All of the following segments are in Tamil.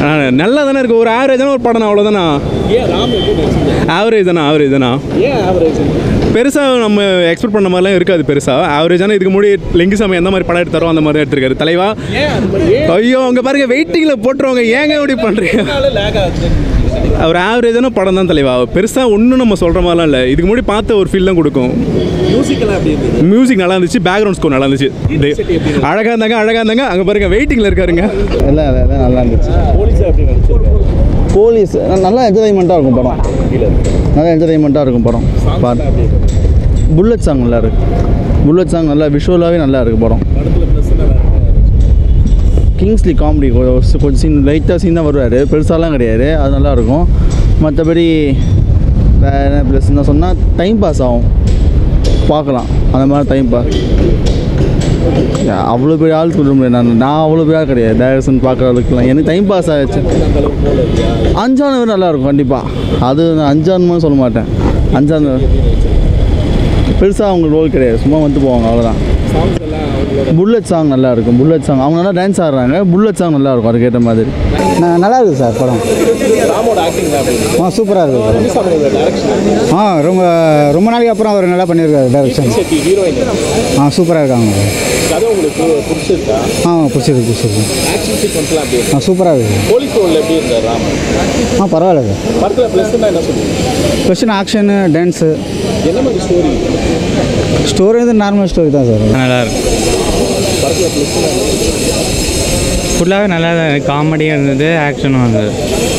நல்லா தானே இருக்குது ஒரு ஆவரேஜான ஒரு படம் அவ்வளோதானா ஏன் ராம் எப்படி நடிச்சிருக்காரு ஆவரேஜ் தானே ஆவரேஜ் தானா ஏன் ஆவரேஜ் பெருசாக நம்ம எக்ஸ்பெக்ட் பண்ண மாதிரிலாம் இருக்காது பெருசாக ஆவரேஜான இதுக்கு முன்னாடி லிங்குசாமி எந்த மாதிரி படம் எடுத்தாரோ அந்த மாதிரி தான் எடுத்திருக்காரு தலைவா ஏன் அந்த மாதிரி ஏன் ஐயோ அவங்க பாருங்க வெயிட்டிங்கில் போட்டுருவாங்க ஏங்க இப்படி பண்ணுறீங்க லேக் ஆகுது அவர் ஆவரேஜான படம் தான் தலைவா பெருசாக ஒன்றும் நம்ம சொல்கிற மாதிரிலாம் இல்லை இதுக்கு முன்னாடி பார்த்த ஒரு ஃபீல் தான் கொடுக்கும் மியூசிக்கெல்லாம் எப்படி இருந்தது மியூசிக் நல்லா இருந்துச்சு பேக்ரவுண்ட் ஸ்கோர் நல்லா இருந்துச்சு அழகாக இருந்தாங்க அழகாக இருந்தாங்க அங்கே பாருங்க வெயிட்டிங்கில் இருக்காருங்க எல்லாம் எல்லாம் நல்லா இருந்துச்சு போலீஸ் எப்படி நடிச்சிருக்காரு போலீஸ் நல்லா என்டர்டைன்மெண்ட்டாக இருக்கும் படம் நல்லா என்டர்டைன்மெண்ட்டாக இருக்கும் படம் பாரு எப்படி இருக்கு புல்லட் சாங் நல்லா இருக்கு புல்லட் சாங் நல்லா விஷுவலாகவே நல்லா இருக்கு படம் படத்துல ப்ளஸ் நல்லா இருக்கு கிங்ஸ்லி காமெடி கொஞ்சம் சீன் லைட்டாக சீன் தான் வருவார் பெருசாலாம் கிடையாது அது நல்லா இருக்கும் மற்றபடி வேறு என்ன ப்ளஸ் என்ன சொன்னால் டைம் பாஸ் ஆகும் பார்க்கலாம் அந்த மாதிரி டைம் பாஸ் அவ்வளோ பெரிய ஆள் சொல்ல முடியாது நான் நான் அவ்வளோ பெரிய ஆள் கிடையாது டேரக்ஷன் பார்க்குற அளவுக்குலாம் எனக்கு டைம் பாஸ் ஆகிடுச்சு அந்த அளவுக்கு போல இல்லையா அஞ்சானவர் நல்லா இருக்கும் கண்டிப்பாக அது நான் அஞ்சானுமே சொல்ல மாட்டேன் அஞ்சானவர் பெருசாக அவங்க ரோல் கிடையாது சும்மா வந்து போவாங்க அவ்வளோதான் சாங்ஸ் எல்லாம் அவங்களோட புல்லட் சாங் நல்லா இருக்கும் புல்லட் சாங் அவங்க நல்லா டான்ஸ் ஆடுறாங்க புல்லட் சாங் நல்லா இருக்கும் அதுக்கேற்ற மாதிரி நல்லா இருக்குது சார் படம் ராமோட ஆக்டிங் தான் எப்படி இருக்கு ஆ சூப்பராக இருக்குது படம் ரவிசாமியோட டேரக்ஷன் ஆ ரொம்ப ரொம்ப நாளைக்கு அப்புறம் அவர் நல்லா பண்ணியிருக்காரு டைரக்ஷன் செட்டி ஹீரோயின் ஆ சூப்பராக இருக்காங்க கதை உங்களுக்கு பிடிச்சிருக்கா ஆ பிடிச்சிருக்கு பிடிச்சிருக்கு ஆக்ஷன் சீக்வன்ஸ்லாம் எப்படி இருக்கு ஆ சூப்பராக இருக்குது போலீஸ் ரோல் எப்படி இருந்தார் ராம் ஆ பரவாயில்ல சார் படத்துல ப்ளஸ்னா என்ன சொல்லுவீங்க கொஸ்டின் ஆக்ஷனு டான்ஸு என்ன மாதிரி ஸ்டோரி ஸ்டோரி வந்து நார்மல் ஸ்டோரி தான் சார் நல்லா இருக்கும் படத்துல ப்ளஸ்னா ஃபுல்லாகவே நல்லா காமெடியாக இருந்தது ஆக்ஷனும் இருந்தது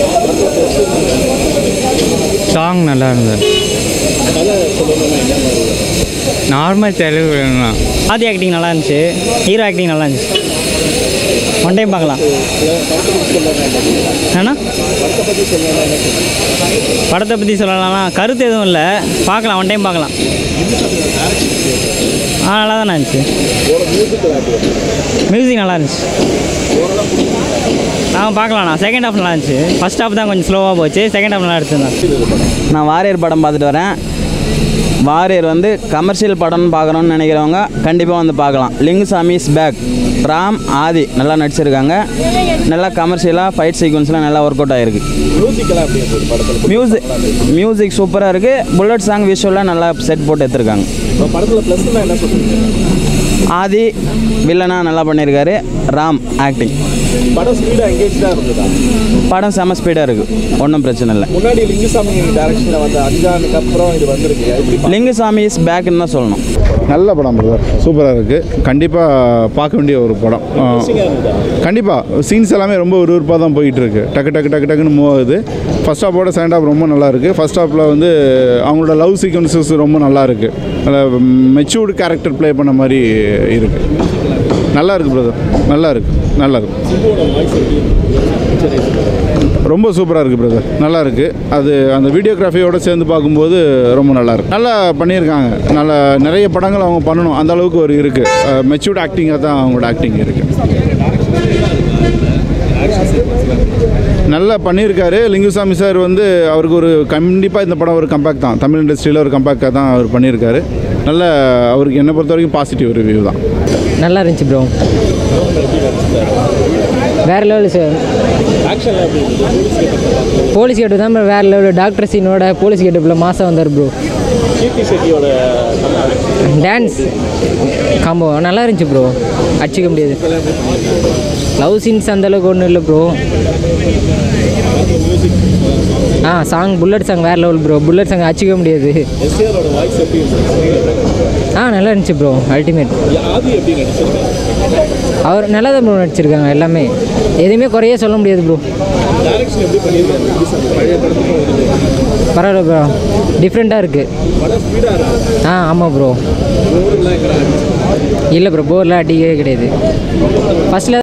சாங் நல்லா இருந்தது கதை சொல்லணும்னா என்ன மாதிரி நார்மல் தெலுங்கு தான் ஆதி ஆக்டிங் நல்லா இருந்துச்சு ஹீரோ ஆக்டிங் நல்லா இருந்துச்சு ஒன் டைம் பார்க்கலாம் ஏன்னா படத்தை பற்றி சொல்லலாம்னா கருத்து எதுவும் இல்லை பார்க்கலாம் ஒன் டைம் பார்க்கலாம் ஆ நல்லா தானே இருந்துச்சு மியூசிக் நல்லா இருந்துச்சு நான் பார்க்கலாம்ண்ணா செகண்ட் ஹாஃப் நல்லா இருந்துச்சு ஃபர்ஸ்ட் ஹாஃப் தான் கொஞ்சம் ஸ்லோவாக போச்சு செகண்ட் ஹாஃப் நல்லா எடுத்துருந்தேன் நான் வாரியர் படம் பார்த்துட்டு வரேன் வாரியர் வந்து கமர்ஷியல் படம்னு பார்க்கணுன்னு நினைக்கிறவங்க கண்டிப்பாக வந்து பார்க்கலாம் லிங்குசாமி இஸ் பேக் ராம் ஆதி நல்லா நடிச்சிருக்காங்க நல்லா கமர்ஷியலாக ஃபைட் சீக்வன்ஸ்லாம் நல்லா ஒர்க் அவுட் ஆகிருக்கு மியூசிக்கெல்லாம் எப்படி இருந்தது படத்துல மியூசிக் மியூசிக் சூப்பராக இருக்குது புல்லட் சாங் விஷுவலாக நல்லா செட் போட்டு எடுத்திருக்காங்க இப்போ படத்துல ப்ளஸ்னா என்ன சொல்லுவீங்க ஆதி வில்லனாக நல்லா பண்ணியிருக்காரு ராம் ஆக்டிங் படம் ஸ்பீடாக எங்கேஜாக இருந்ததா படம் செம ஸ்பீடாக இருக்குது ஒன்றும் பிரச்சனை இல்லை முன்னாடி லிங்குசாமி டேரக்ஷனில் வந்த அஞ்சானுக்கு அப்புறம் இது வந்திருக்கு எப்படி லிங்குசாமி இஸ் பேக்குன்னு தான் சொல்லணும் நல்ல படம் பிரதர் சூப்பராக இருக்குது கண்டிப்பாக பார்க்க வேண்டிய ஒரு படம் இருந்ததா கண்டிப்பாக சீன்ஸ் எல்லாமே ரொம்ப விறுவிறுப்பாக தான் போயிட்டு இருக்கு டக்கு டக்கு டக்கு டக்குன்னு மூவ் ஆகுது ஃபர்ஸ்ட் ஹாஃபோட செகண்ட் ஹாஃப் ரொம்ப நல்லா இருக்குது ஃபர்ஸ்ட் ஹாஃபில் வந்து அவங்களோட லவ் சீக்வன்சஸ் ரொம்ப நல்லா இருக்குது அதில் மெச்சூர்டு கேரக்டர் ப்ளே பண்ண மாதிரி இருக்குது நல்லா இருக்குது பிரதர் நல்லா இருக்குது நல்லா இருக்கு ரொம்ப சூப்பராக இருக்குது பிரதர் நல்லா இருக்குது அது அந்த வீடியோகிராஃபியோட சேர்ந்து பார்க்கும்போது ரொம்ப நல்லா இருக்கு நல்லா பண்ணியிருக்காங்க நல்லா நிறைய படங்கள் அவங்க பண்ணணும் அந்த அளவுக்கு ஒரு இருக்குது மெச்சூர்ட் ஆக்டிங்காக தான் அவங்களோட ஆக்டிங் இருக்குது நல்லா பண்ணியிருக்காரு லிங்குசாமி சார் வந்து அவருக்கு ஒரு கண்டிப்பாக இந்த படம் ஒரு கம்பேக் தான் தமிழ் இண்டஸ்ட்ரியில் ஒரு கம்பேக்காக தான் அவர் பண்ணியிருக்காரு நல்ல அவருக்கு என்னை பொறுத்த வரைக்கும் பாசிட்டிவ் ரிவ்யூ தான் நல்லா இருந்துச்சு ப்ரோ வேறு லெவலு சார் ஆக்ஷன்லாம் எப்படி இருந்தது போலீஸ் கேட்டு தான் வேறு லெவலு டாக்டர் சீனோட போலீஸ் கேட்டுப்பில் மாதம் வந்தார் ப்ரோ கீர்த்தி செட்டியோட டான்ஸ் காம்போ நல்லா இருந்துச்சு ப்ரோ அடிச்சிக்க முடியாது லவ் சீன்ஸ் அந்தளவுக்கு ஒன்றும் இல்லை ப்ரோ ஆ சாங் புல்லட் சாங் வேறு லெவல் ப்ரோ புல்லட் சாங் அடிச்சிக்க முடியாது எஸ்ஏரோட வாய்ஸ் எப்படி இருந்துச்சு ஆ நல்லா இருந்துச்சு ப்ரோ அல்டிமேட் ஆதி எப்படி நடிச்சிருக்காங்க அவர் நல்லா தான் ப்ரோ நடிச்சிருக்காங்க எல்லாமே எதுவுமே குறைய சொல்ல முடியாது ப்ரோ டேரக்ஷன் எப்படி பண்ணியிருக்காங்க லிங்குசாமி பழைய படத்துக்கும் இது பரவாயில்ல ப்ரோ டிஃப்ரெண்ட்டாக இருக்குது படம் ஸ்பீடாக இருக்கும் ஆ ஆமாம் ப்ரோ ரோடுலாம் எங்கே இல்லை ப்ரோ போர்லாம் அடிக்கவே கிடையாது ஃபஸ்ட்டில்